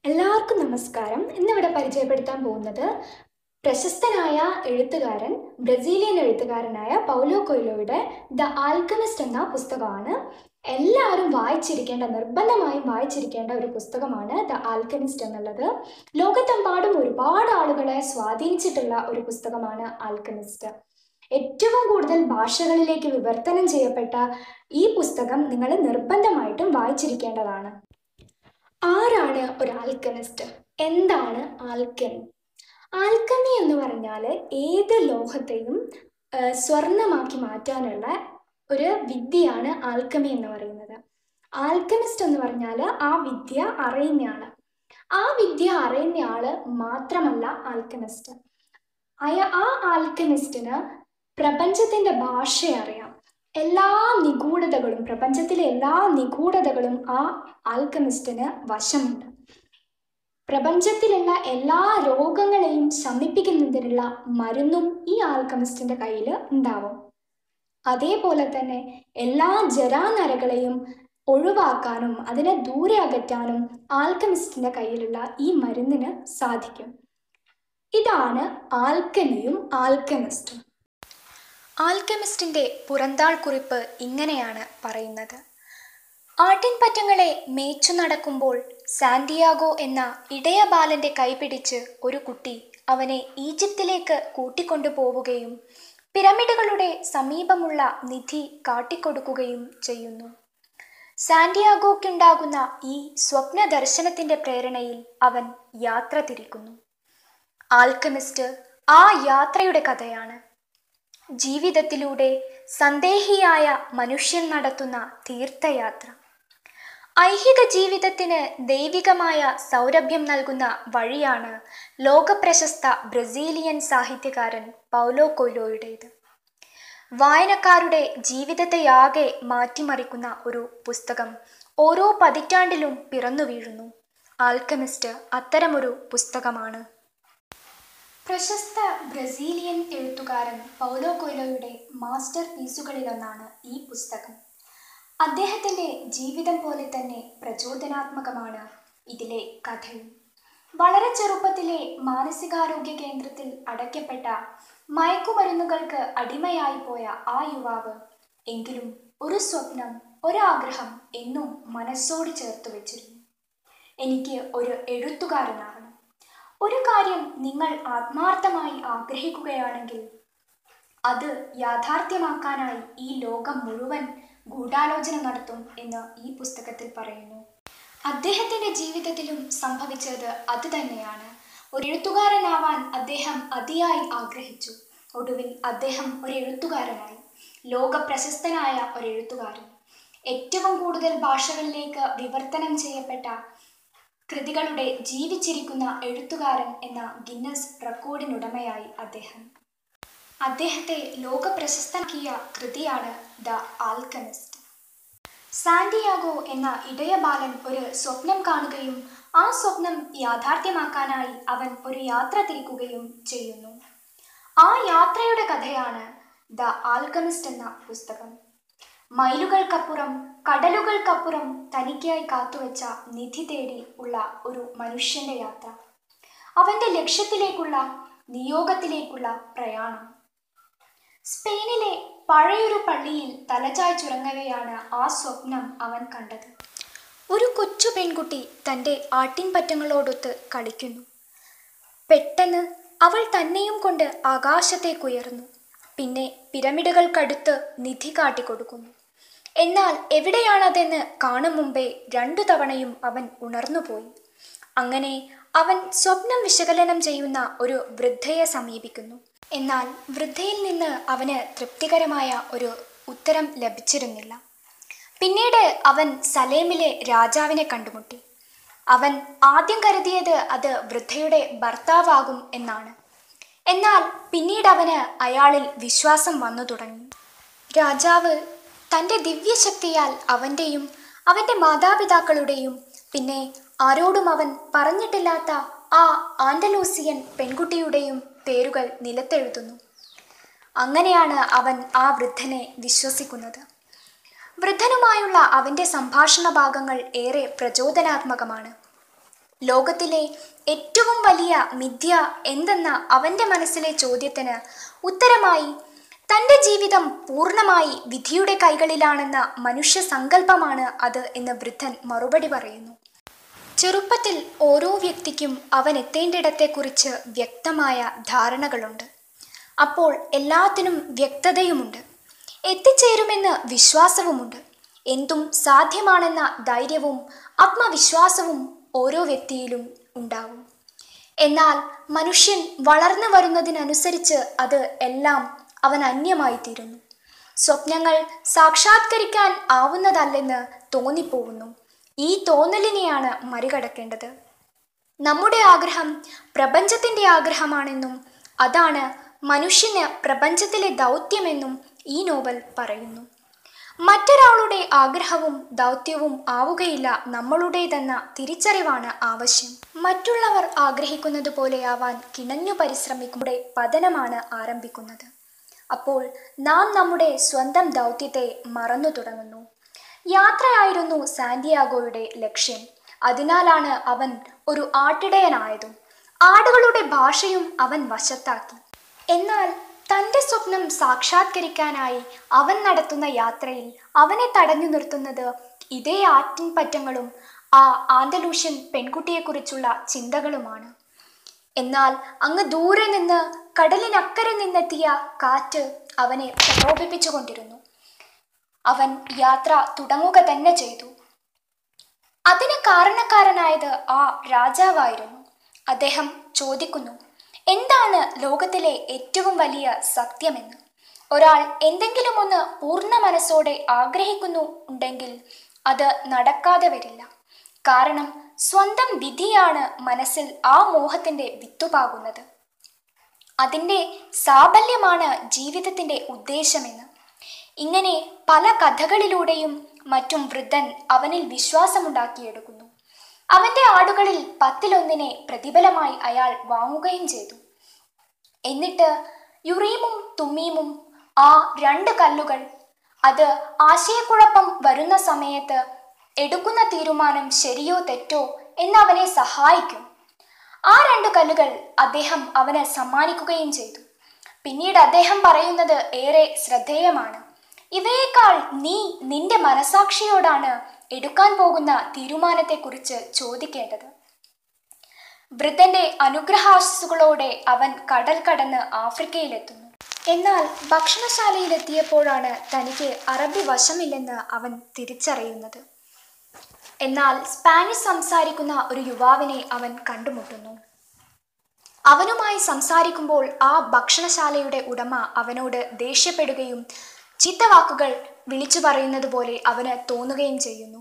എല്ലാവർക്കും നമസ്കാരം ഇന്നിവിടെ പരിചയപ്പെടുത്താൻ പോകുന്നത് പ്രശസ്തനായ എഴുത്തുകാരൻ ബ്രസീലിയൻ എഴുത്തുകാരനായ പൗലോ കൊയ്ലോയുടെ ദ ആൽക്കമിസ്റ്റ് എന്ന പുസ്തകമാണ് എല്ലാവരും വായിച്ചിരിക്കേണ്ട നിർബന്ധമായും വായിച്ചിരിക്കേണ്ട ഒരു പുസ്തകമാണ് ദ ആൽക്കമിസ്റ്റ് എന്നുള്ളത് ലോകത്തെമ്പാടും ഒരുപാട് ആളുകളെ സ്വാധീനിച്ചിട്ടുള്ള ഒരു പുസ്തകമാണ് ആൽക്കമിസ്റ്റ് ഏറ്റവും കൂടുതൽ ഭാഷകളിലേക്ക് വിവർത്തനം ചെയ്യപ്പെട്ട ഈ പുസ്തകം നിങ്ങൾ നിർബന്ധമായിട്ടും വായിച്ചിരിക്കേണ്ടതാണ് ആരാണ് ഒരു ആൽക്കമിസ്റ്റ് എന്താണ് ആൽക്കമി ആൽക്കമി എന്ന് പറഞ്ഞാൽ ഏത് ലോഹത്തെയും ആ, സ്വർണമാക്കി മാറ്റാനുള്ള ഒരു വിദ്യയാണ് ആൽക്കമി എന്ന് പറയുന്നത് ആൽക്കമിസ്റ്റ് എന്ന് പറഞ്ഞാൽ ആ വിദ്യ അറിയുന്നയാള് ആ വിദ്യ അറിയുന്നയാള് മാത്രമല്ല ആൽക്കമിസ്റ്റ് അയ ആ ആൽക്കമിസ്റ്റിന് പ്രപഞ്ചത്തിന്റെ ഭാഷ അറിയാം എല്ലാ നിഗൂഢതകളും പ്രപഞ്ചത്തിലെ എല്ലാ നിഗൂഢതകളും ആ ആൽക്കമിസ്റ്റിന് വശമുണ്ട് പ്രപഞ്ചത്തിലുള്ള എല്ലാ രോഗങ്ങളെയും ശമിപ്പിക്കുന്നതിനുള്ള മരുന്നും ഈ ആൽക്കമിസ്റ്റിന്റെ കയ്യിൽ ഉണ്ടാവും അതേപോലെ തന്നെ എല്ലാ ജരാനരകളെയും ഒഴിവാക്കാനും അതിനെ ദൂരെ അകറ്റാനും ആൽക്കമിസ്റ്റിന്റെ കയ്യിലുള്ള ഈ മരുന്നിന് സാധിക്കും ഇതാണ് ആൽക്കമിയും ആൽക്കമിസ്റ്റും ആൽക്കമിസ്റ്റിന്റെ പുറന്താൾ കുറിപ്പ് ഇങ്ങനെയാണ് പറയുന്നത് ആട്ടിൻപറ്റങ്ങളെ മേച്ചു നടക്കുമ്പോൾ സാന്റിയാഗോ എന്ന ഇടയ ബാലന്റെ കൈപിടിച്ച് ഒരു കുട്ടി അവനെ ഈജിപ്തിലേക്ക് കൂട്ടിക്കൊണ്ടുപോവുകയും പിരമിഡുകളുടെ സമീപമുള്ള നിധി കാട്ടിക്കൊടുക്കുകയും ചെയ്യുന്നു സാന്റിയാഗോയ്ക്കുണ്ടാകുന്ന ഈ സ്വപ്ന ദർശനത്തിന്റെ പ്രേരണയിൽ അവൻ യാത്ര തിരിക്കുന്നു ആൽക്കമിസ്റ്റ് ആ യാത്രയുടെ കഥയാണ് ജീവിതത്തിലൂടെ സന്ദേഹിയായ മനുഷ്യൻ നടത്തുന്ന തീർത്ഥയാത്ര ഐഹിക ജീവിതത്തിന് ദൈവികമായ സൗരഭ്യം നൽകുന്ന വഴിയാണ് ലോകപ്രശസ്ത ബ്രസീലിയൻ സാഹിത്യകാരൻ പൗലോ കൊയ്ലോയുടേത് വായനക്കാരുടെ ജീവിതത്തെയാകെ മാറ്റിമറിക്കുന്ന ഒരു പുസ്തകം ഓരോ പതിറ്റാണ്ടിലും പിറന്നു വീഴുന്നു ആൽക്കമിസ്റ്റ് അത്തരമൊരു പുസ്തകമാണ് പ്രശസ്ത ബ്രസീലിയൻ എഴുത്തുകാരൻ പൗലോ കൊയ്ലോയുടെ മാസ്റ്റർ പീസുകളിലൊന്നാണ് ഈ പുസ്തകം അദ്ദേഹത്തിൻ്റെ ജീവിതം പോലെ തന്നെ പ്രചോദനാത്മകമാണ് ഇതിലെ കഥയും വളരെ ചെറുപ്പത്തിലെ മാനസികാരോഗ്യ കേന്ദ്രത്തിൽ അടയ്ക്കപ്പെട്ട മയക്കുമരുന്നുകൾക്ക് അടിമയായി പോയ ആ യുവാവ് എങ്കിലും ഒരു സ്വപ്നം ഒരാഗ്രഹം എന്നും മനസ്സോട് ചേർത്ത് വെച്ചിരുന്നു എനിക്ക് ഒരു എഴുത്തുകാരനാകണം ഒരു കാര്യം നിങ്ങൾ ആത്മാർത്ഥമായി ആഗ്രഹിക്കുകയാണെങ്കിൽ അത് യാഥാർത്ഥ്യമാക്കാനായി ഈ ലോകം മുഴുവൻ ഗൂഢാലോചന നടത്തും എന്ന് ഈ പുസ്തകത്തിൽ പറയുന്നു അദ്ദേഹത്തിന്റെ ജീവിതത്തിലും സംഭവിച്ചത് അത് തന്നെയാണ് ഒരു എഴുത്തുകാരനാവാൻ അദ്ദേഹം അതിയായി ആഗ്രഹിച്ചു ഒടുവിൽ അദ്ദേഹം ഒരു എഴുത്തുകാരനായി ലോക പ്രശസ്തനായ ഒരു എഴുത്തുകാരൻ ഏറ്റവും കൂടുതൽ ഭാഷകളിലേക്ക് വിവർത്തനം ചെയ്യപ്പെട്ട കൃതികളുടെ ജീവിച്ചിരിക്കുന്ന എഴുത്തുകാരൻ എന്ന ഗിന്നസ് റെക്കോർഡിനുടമയായി അദ്ദേഹം അദ്ദേഹത്തെ ലോക പ്രശസ്തനാക്കിയ കൃതിയാണ് ദ ആൽക്കമിസ്റ്റ് സാന്റിയാഗോ എന്ന ഇടയബാലൻ ഒരു സ്വപ്നം കാണുകയും ആ സ്വപ്നം യാഥാർത്ഥ്യമാക്കാനായി അവൻ ഒരു യാത്ര തിരിക്കുകയും ചെയ്യുന്നു ആ യാത്രയുടെ കഥയാണ് ദ ആൽക്കമിസ്റ്റ് എന്ന പുസ്തകം മൈലുകൾക്കപ്പുറം കടലുകൾക്കപ്പുറം തനിക്കായി കാത്തുവച്ച നിധി തേടി ഉള്ള ഒരു മനുഷ്യന്റെ യാത്ര അവന്റെ ലക്ഷ്യത്തിലേക്കുള്ള നിയോഗത്തിലേക്കുള്ള പ്രയാണം സ്പെയിനിലെ പഴയൊരു പള്ളിയിൽ തലചായ്ച്ചുറങ്ങവെയാണ് ആ സ്വപ്നം അവൻ കണ്ടത് ഒരു കൊച്ചു പെൺകുട്ടി തൻ്റെ ആട്ടിൻപറ്റങ്ങളോടൊത്ത് കളിക്കുന്നു പെട്ടെന്ന് അവൾ തന്നെയും കൊണ്ട് ആകാശത്തേക്കുയർന്നു പിന്നെ പിരമിഡുകൾക്കടുത്ത് നിധി കാട്ടിക്കൊടുക്കുന്നു എന്നാൽ എവിടെയാണതെന്ന് കാണും മുമ്പേ രണ്ടു തവണയും അവൻ ഉണർന്നുപോയി അങ്ങനെ അവൻ സ്വപ്നം വിശകലനം ചെയ്യുന്ന ഒരു വൃദ്ധയെ സമീപിക്കുന്നു എന്നാൽ വൃദ്ധയിൽ നിന്ന് അവന് തൃപ്തികരമായ ഒരു ഉത്തരം ലഭിച്ചിരുന്നില്ല പിന്നീട് അവൻ സലേമിലെ രാജാവിനെ കണ്ടുമുട്ടി അവൻ ആദ്യം കരുതിയത് അത് വൃദ്ധയുടെ ഭർത്താവാകും എന്നാണ് എന്നാൽ പിന്നീട് അവന് അയാളിൽ വിശ്വാസം വന്നു തുടങ്ങി രാജാവ് തൻ്റെ ദിവ്യശക്തിയാൽ അവൻ്റെയും അവൻ്റെ മാതാപിതാക്കളുടെയും പിന്നെ ആരോടും അവൻ പറഞ്ഞിട്ടില്ലാത്ത ആ ആൻഡലൂസിയൻ പെൺകുട്ടിയുടെയും പേരുകൾ നിലത്തെഴുതുന്നു അങ്ങനെയാണ് അവൻ ആ വൃദ്ധനെ വിശ്വസിക്കുന്നത് വൃദ്ധനുമായുള്ള അവൻ്റെ സംഭാഷണ ഭാഗങ്ങൾ ഏറെ പ്രചോദനാത്മകമാണ് ലോകത്തിലെ ഏറ്റവും വലിയ മിഥ്യ എന്തെന്ന അവന്റെ മനസ്സിലെ ചോദ്യത്തിന് ഉത്തരമായി തന്റെ ജീവിതം പൂർണ്ണമായി വിധിയുടെ കൈകളിലാണെന്ന മനുഷ്യ സങ്കല്പമാണ് അത് എന്ന് വൃദ്ധൻ മറുപടി പറയുന്നു ചെറുപ്പത്തിൽ ഓരോ വ്യക്തിക്കും അവൻ എത്തേണ്ടിടത്തെക്കുറിച്ച് വ്യക്തമായ ധാരണകളുണ്ട് അപ്പോൾ എല്ലാത്തിനും വ്യക്തതയുമുണ്ട് എത്തിച്ചേരുമെന്ന് വിശ്വാസവുമുണ്ട് എന്തും സാധ്യമാണെന്ന ധൈര്യവും ആത്മവിശ്വാസവും ഓരോ വ്യക്തിയിലും ഉണ്ടാവും എന്നാൽ മനുഷ്യൻ വളർന്നു വരുന്നതിനനുസരിച്ച് അത് എല്ലാം അവൻ അന്യമായി തീരുന്നു സ്വപ്നങ്ങൾ സാക്ഷാത്കരിക്കാൻ ആവുന്നതല്ലെന്ന് തോന്നിപ്പോകുന്നു ഈ തോന്നലിനെയാണ് മറികടക്കേണ്ടത് നമ്മുടെ ആഗ്രഹം പ്രപഞ്ചത്തിന്റെ ആഗ്രഹമാണെന്നും അതാണ് മനുഷ്യന് പ്രപഞ്ചത്തിലെ ദൗത്യമെന്നും ഈ നോവൽ പറയുന്നു മറ്റൊരാളുടെ ആഗ്രഹവും ദൗത്യവും ആവുകയില്ല നമ്മളുടേതെന്ന തിരിച്ചറിവാണ് ആവശ്യം മറ്റുള്ളവർ ആഗ്രഹിക്കുന്നത് പോലെയാവാൻ കിണഞ്ഞു പരിശ്രമിക്കുമ്പോൾ പതനമാണ് ആരംഭിക്കുന്നത് അപ്പോൾ നാം നമ്മുടെ സ്വന്തം ദൗത്യത്തെ മറന്നു തുടങ്ങുന്നു യാത്രയായിരുന്നു സാന്റിയാഗോയുടെ ലക്ഷ്യം അതിനാലാണ് അവൻ ഒരു ആട്ടിടയനായതും ആടുകളുടെ ഭാഷയും അവൻ വശത്താക്കി എന്നാൽ തന്റെ സ്വപ്നം സാക്ഷാത്കരിക്കാനായി അവൻ നടത്തുന്ന യാത്രയിൽ അവനെ തടഞ്ഞു നിർത്തുന്നത് ഇതേ ആറ്റിൻപറ്റങ്ങളും ആ ആന്തലൂഷ്യൻ പെൺകുട്ടിയെക്കുറിച്ചുള്ള ചിന്തകളുമാണ് എന്നാൽ അങ്ങ് ദൂരെ നിന്ന് കടലിനക്കരെ നിന്നെത്തിയ കാറ്റ് അവനെ പ്രലോഭിപ്പിച്ചുകൊണ്ടിരുന്നു അവൻ യാത്ര തുടങ്ങുക തന്നെ ചെയ്തു അതിന് കാരണക്കാരനായത് ആ രാജാവായിരുന്നു അദ്ദേഹം ചോദിക്കുന്നു എന്താണ് ലോകത്തിലെ ഏറ്റവും വലിയ സത്യമെന്ന് ഒരാൾ എന്തെങ്കിലും ഒന്ന് പൂർണ്ണ മനസ്സോടെ ആഗ്രഹിക്കുന്നു ഉണ്ടെങ്കിൽ അത് നടക്കാതെ വരില്ല കാരണം സ്വന്തം വിധിയാണ് മനസ്സിൽ ആ മോഹത്തിന്റെ വിത്തുപാകുന്നത് അതിൻ്റെ സാബല്യമാണ് ജീവിതത്തിന്റെ ഉദ്ദേശമെന്ന് ഇങ്ങനെ പല കഥകളിലൂടെയും മറ്റും വൃദ്ധൻ അവനിൽ വിശ്വാസമുണ്ടാക്കിയെടുക്കുന്നു അവന്റെ ആടുകളിൽ പത്തിലൊന്നിനെ പ്രതിഫലമായി അയാൾ വാങ്ങുകയും ചെയ്തു എന്നിട്ട് യുറീമും തുമ്മീമും ആ രണ്ട് കല്ലുകൾ അത് ആശയക്കുഴപ്പം വരുന്ന സമയത്ത് എടുക്കുന്ന തീരുമാനം ശരിയോ തെറ്റോ എന്നവനെ സഹായിക്കും ആ രണ്ട് കല്ലുകൾ അദ്ദേഹം അവന് സമ്മാനിക്കുകയും ചെയ്തു പിന്നീട് അദ്ദേഹം പറയുന്നത് ഏറെ ശ്രദ്ധേയമാണ് ഇവയേക്കാൾ നീ നിന്റെ മനസാക്ഷിയോടാണ് എടുക്കാൻ പോകുന്ന തീരുമാനത്തെക്കുറിച്ച് ചോദിക്കേണ്ടത് വൃദ്ധന്റെ അനുഗ്രഹാശിസുകളോടെ അവൻ കടൽ കടന്ന് ആഫ്രിക്കയിലെത്തുന്നു എന്നാൽ ഭക്ഷണശാലയിലെത്തിയപ്പോഴാണ് തനിക്ക് അറബി വശമില്ലെന്ന് അവൻ തിരിച്ചറിയുന്നത് എന്നാൽ സ്പാനിഷ് സംസാരിക്കുന്ന ഒരു യുവാവിനെ അവൻ കണ്ടുമുട്ടുന്നു അവനുമായി സംസാരിക്കുമ്പോൾ ആ ഭക്ഷണശാലയുടെ ഉടമ അവനോട് ദേഷ്യപ്പെടുകയും ചീത്തവാക്കുകൾ വിളിച്ചു പറയുന്നത് പോലെ അവന് തോന്നുകയും ചെയ്യുന്നു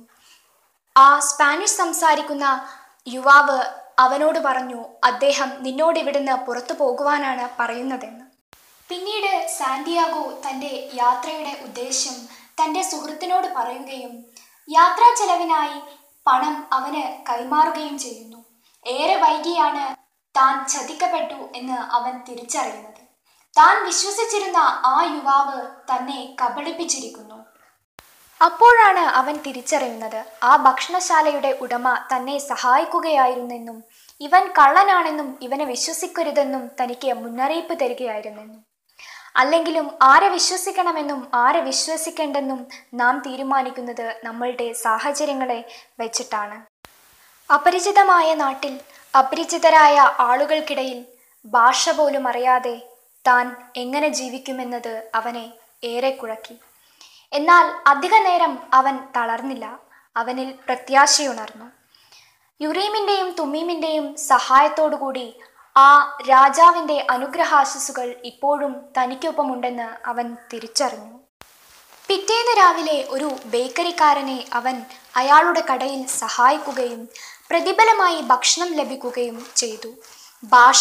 ആ സ്പാനിഷ് സംസാരിക്കുന്ന യുവാവ് അവനോട് പറഞ്ഞു അദ്ദേഹം നിന്നോട് ഇവിടുന്ന് പുറത്തു പോകുവാനാണ് പറയുന്നതെന്ന് പിന്നീട് സാന്റിയാഗോ തൻ്റെ യാത്രയുടെ ഉദ്ദേശം തൻ്റെ സുഹൃത്തിനോട് പറയുകയും യാത്രാ ചെലവിനായി പണം അവന് കൈമാറുകയും ചെയ്യുന്നു ഏറെ വൈകിയാണ് താൻ ചതിക്കപ്പെട്ടു എന്ന് അവൻ തിരിച്ചറിയുന്നത് താൻ വിശ്വസിച്ചിരുന്ന ആ യുവാവ് തന്നെ കബളിപ്പിച്ചിരിക്കുന്നു അപ്പോഴാണ് അവൻ തിരിച്ചറിയുന്നത് ആ ഭക്ഷണശാലയുടെ ഉടമ തന്നെ സഹായിക്കുകയായിരുന്നെന്നും ഇവൻ കള്ളനാണെന്നും ഇവനെ വിശ്വസിക്കരുതെന്നും തനിക്ക് മുന്നറിയിപ്പ് തരികയായിരുന്നെന്നും അല്ലെങ്കിലും ആരെ വിശ്വസിക്കണമെന്നും ആരെ വിശ്വസിക്കേണ്ടെന്നും നാം തീരുമാനിക്കുന്നത് നമ്മളുടെ സാഹചര്യങ്ങളെ വെച്ചിട്ടാണ് അപരിചിതമായ നാട്ടിൽ അപരിചിതരായ ആളുകൾക്കിടയിൽ ഭാഷ പോലും അറിയാതെ താൻ എങ്ങനെ ജീവിക്കുമെന്നത് അവനെ ഏറെ കുഴക്കി എന്നാൽ അധിക നേരം അവൻ തളർന്നില്ല അവനിൽ പ്രത്യാശയുണർന്നു യുറീമിൻ്റെയും തുമ്മീമിൻ്റെയും സഹായത്തോടുകൂടി ആ രാജാവിൻ്റെ അനുഗ്രഹാശിസുകൾ ഇപ്പോഴും തനിക്കൊപ്പമുണ്ടെന്ന് അവൻ തിരിച്ചറിഞ്ഞു പിറ്റേന്ന് രാവിലെ ഒരു ബേക്കറിക്കാരനെ അവൻ അയാളുടെ കടയിൽ സഹായിക്കുകയും പ്രതിഫലമായി ഭക്ഷണം ലഭിക്കുകയും ചെയ്തു ഭാഷ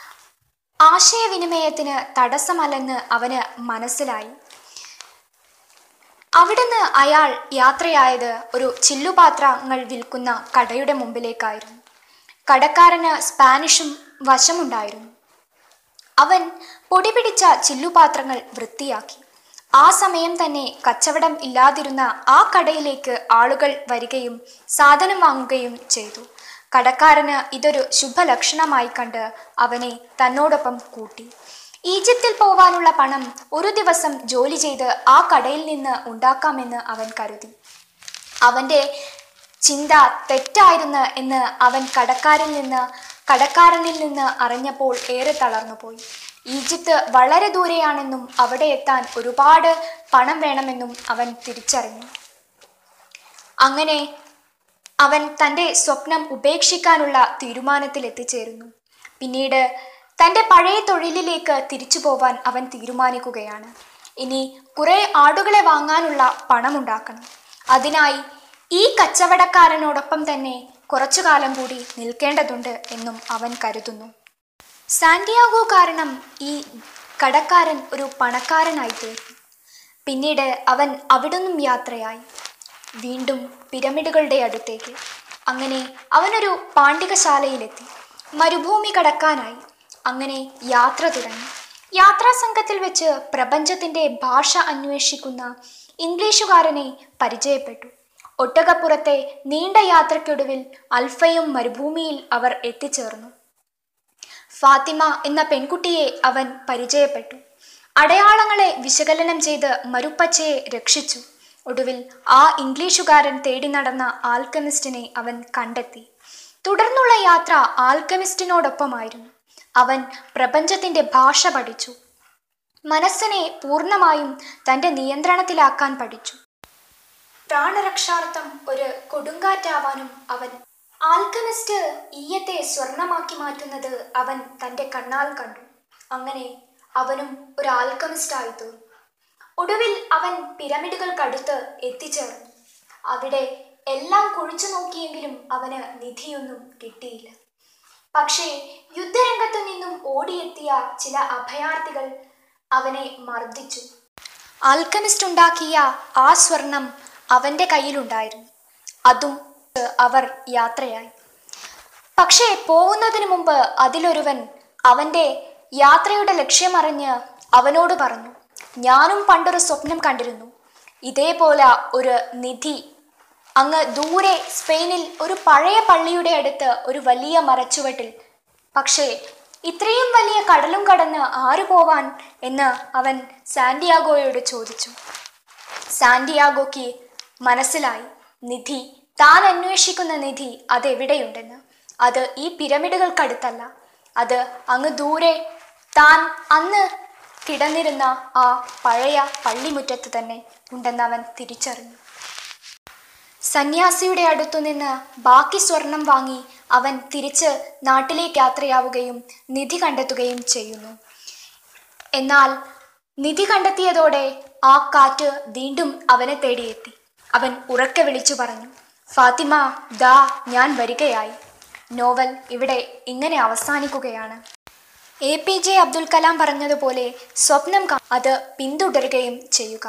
ആശയവിനിമയത്തിന് തടസ്സമല്ലെന്ന് അവന് മനസ്സിലായി അവിടുന്ന് അയാൾ യാത്രയായത് ഒരു ചില്ലുപാത്രങ്ങൾ വിൽക്കുന്ന കടയുടെ മുമ്പിലേക്കായിരുന്നു കടക്കാരന് സ്പാനിഷും വശമുണ്ടായിരുന്നു അവൻ പൊടിപിടിച്ച ചില്ലുപാത്രങ്ങൾ വൃത്തിയാക്കി ആ സമയം തന്നെ കച്ചവടം ഇല്ലാതിരുന്ന ആ കടയിലേക്ക് ആളുകൾ വരികയും സാധനം വാങ്ങുകയും ചെയ്തു കടക്കാരന് ഇതൊരു ശുഭലക്ഷണമായി കണ്ട് അവനെ തന്നോടൊപ്പം കൂട്ടി ഈജിപ്തിൽ പോവാനുള്ള പണം ഒരു ദിവസം ജോലി ചെയ്ത് ആ കടയിൽ നിന്ന് ഉണ്ടാക്കാമെന്ന് അവൻ കരുതി അവന്റെ ചിന്ത തെറ്റായിരുന്നു എന്ന് അവൻ കടക്കാരിൽ നിന്ന് കടക്കാരനിൽ നിന്ന് അറിഞ്ഞപ്പോൾ ഏറെ തളർന്നുപോയി ഈജിപ്ത് വളരെ ദൂരെയാണെന്നും അവിടെ എത്താൻ ഒരുപാട് പണം വേണമെന്നും അവൻ തിരിച്ചറിഞ്ഞു അങ്ങനെ അവൻ തൻ്റെ സ്വപ്നം ഉപേക്ഷിക്കാനുള്ള തീരുമാനത്തിൽ എത്തിച്ചേരുന്നു പിന്നീട് തൻ്റെ പഴയ തൊഴിലിലേക്ക് തിരിച്ചു പോവാൻ അവൻ തീരുമാനിക്കുകയാണ് ഇനി കുറെ ആടുകളെ വാങ്ങാനുള്ള പണമുണ്ടാക്കണം അതിനായി ഈ കച്ചവടക്കാരനോടൊപ്പം തന്നെ കുറച്ചു കാലം കൂടി നിൽക്കേണ്ടതുണ്ട് എന്നും അവൻ കരുതുന്നു സാന്റിയാഗോ കാരണം ഈ കടക്കാരൻ ഒരു പണക്കാരനായി തീർന്നു പിന്നീട് അവൻ അവിടുന്നും യാത്രയായി വീണ്ടും പിരമിഡുകളുടെ അടുത്തേക്ക് അങ്ങനെ അവനൊരു പാണ്ഡികശാലയിലെത്തി മരുഭൂമി കടക്കാനായി അങ്ങനെ യാത്ര തുടങ്ങി യാത്രാ സംഘത്തിൽ വെച്ച് പ്രപഞ്ചത്തിന്റെ ഭാഷ അന്വേഷിക്കുന്ന ഇംഗ്ലീഷുകാരനെ പരിചയപ്പെട്ടു ഒട്ടകപ്പുറത്തെ നീണ്ട യാത്രയ്ക്കൊടുവിൽ അൽഫയും മരുഭൂമിയിൽ അവർ എത്തിച്ചേർന്നു ഫാത്തിമ എന്ന പെൺകുട്ടിയെ അവൻ പരിചയപ്പെട്ടു അടയാളങ്ങളെ വിശകലനം ചെയ്ത് മരുപ്പച്ചയെ രക്ഷിച്ചു ഒടുവിൽ ആ ഇംഗ്ലീഷുകാരൻ തേടി നടന്ന ആൽക്കമിസ്റ്റിനെ അവൻ കണ്ടെത്തി തുടർന്നുള്ള യാത്ര ആൽക്കമിസ്റ്റിനോടൊപ്പമായിരുന്നു അവൻ പ്രപഞ്ചത്തിന്റെ ഭാഷ പഠിച്ചു മനസ്സിനെ പൂർണ്ണമായും തന്റെ നിയന്ത്രണത്തിലാക്കാൻ പഠിച്ചു പ്രാണരക്ഷാർത്ഥം ഒരു കൊടുങ്കാറ്റാവാനും അവൻ ആൽക്കമിസ്റ്റ് ഈയത്തെ സ്വർണമാക്കി മാറ്റുന്നത് അവൻ തന്റെ കണ്ണാൽ കണ്ടു അങ്ങനെ അവനും ഒരു ആൽക്കമിസ്റ്റ് ആയി തീർന്നു ഒടുവിൽ അവൻ പിരമിഡുകൾക്കടുത്ത് എത്തിച്ചേർന്നു അവിടെ എല്ലാം കുഴിച്ചു നോക്കിയെങ്കിലും അവന് നിധിയൊന്നും കിട്ടിയില്ല പക്ഷേ യുദ്ധരംഗത്തു നിന്നും ഓടിയെത്തിയ ചില അഭയാർത്ഥികൾ അവനെ മർദ്ദിച്ചു ആൽക്കമിസ്റ്റ് ഉണ്ടാക്കിയ ആ സ്വർണം അവന്റെ കയ്യിലുണ്ടായിരുന്നു അതും അവർ യാത്രയായി പക്ഷേ പോകുന്നതിന് മുമ്പ് അതിലൊരുവൻ അവന്റെ യാത്രയുടെ ലക്ഷ്യമറിഞ്ഞ് അവനോട് പറഞ്ഞു ഞാനും പണ്ടൊരു സ്വപ്നം കണ്ടിരുന്നു ഇതേപോലെ ഒരു നിധി അങ്ങ് ദൂരെ സ്പെയിനിൽ ഒരു പഴയ പള്ളിയുടെ അടുത്ത് ഒരു വലിയ മരച്ചുവട്ടിൽ പക്ഷേ ഇത്രയും വലിയ കടലും കടന്ന് ആരു പോവാൻ എന്ന് അവൻ സാന്റിയാഗോയോട് ചോദിച്ചു സാന്റിയാഗോയ്ക്ക് മനസ്സിലായി നിധി താൻ അന്വേഷിക്കുന്ന നിധി അതെവിടെയുണ്ടെന്ന് അത് ഈ പിരമിഡുകൾക്കടുത്തല്ല അത് അങ്ങ് ദൂരെ താൻ അന്ന് കിടന്നിരുന്ന ആ പഴയ പള്ളിമുറ്റത്ത് തന്നെ ഉണ്ടെന്ന് അവൻ തിരിച്ചറിഞ്ഞു സന്യാസിയുടെ അടുത്തുനിന്ന് ബാക്കി സ്വർണം വാങ്ങി അവൻ തിരിച്ച് നാട്ടിലേക്ക് യാത്രയാവുകയും നിധി കണ്ടെത്തുകയും ചെയ്യുന്നു എന്നാൽ നിധി കണ്ടെത്തിയതോടെ ആ കാറ്റ് വീണ്ടും അവനെ തേടിയെത്തി അവൻ ഉറക്കെ വിളിച്ചു പറഞ്ഞു ഫാത്തിമ ദാ ഞാൻ വരികയായി നോവൽ ഇവിടെ ഇങ്ങനെ അവസാനിക്കുകയാണ് A P J Abdul Kalam പറഞ്ഞതുപോലെ സ്വപ്നം കാ- അത് പിന്തുടരുകയും ചെയ്യുക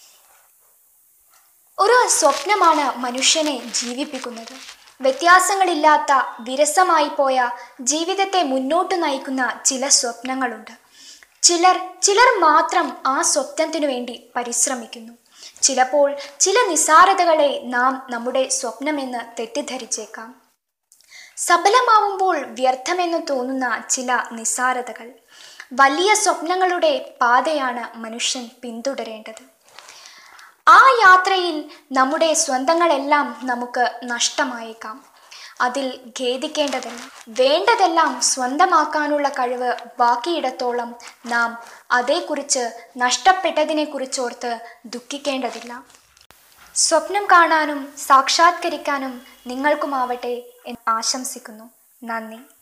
ഒരു സ്വപ്നമാണ് മനുഷ്യനെ ജീവിപ്പിക്കുന്നത് വ്യത്യാസങ്ങളില്ലാത്ത വിരസമായി പോയ ജീവിതത്തെ മുന്നോട്ട് നയിക്കുന്ന ചില സ്വപ്നങ്ങളുണ്ട് ചിലർ ചിലർ മാത്രം ആ സ്വപ്നത്തിനു വേണ്ടി പരിശ്രമിക്കുന്നു ചിലപ്പോൾ ചില നിസാരതകളെ നാം നമ്മുടെ സ്വപ്നമെന്ന് തെറ്റിദ്ധരിച്ചേക്കാം സഫലമാവുമ്പോൾ വ്യർത്ഥമെന്ന് തോന്നുന്ന ചില നിസാരതകൾ വലിയ സ്വപ്നങ്ങളുടെ പാതയാണ് മനുഷ്യൻ പിന്തുടരേണ്ടത് ആ യാത്രയിൽ നമ്മുടെ സ്വന്തങ്ങളെല്ലാം നമുക്ക് നഷ്ടമായേക്കാം അതിൽ ഖേദിക്കേണ്ടതല്ല വേണ്ടതെല്ലാം സ്വന്തമാക്കാനുള്ള കഴിവ് ബാക്കിയിടത്തോളം നാം അതേക്കുറിച്ച് നഷ്ടപ്പെട്ടതിനെക്കുറിച്ചോർത്ത് ദുഃഖിക്കേണ്ടതില്ല സ്വപ്നം കാണാനും സാക്ഷാത്കരിക്കാനും നിങ്ങൾക്കുമാവട്ടെ എന്ന് ആശംസിക്കുന്നു നന്ദി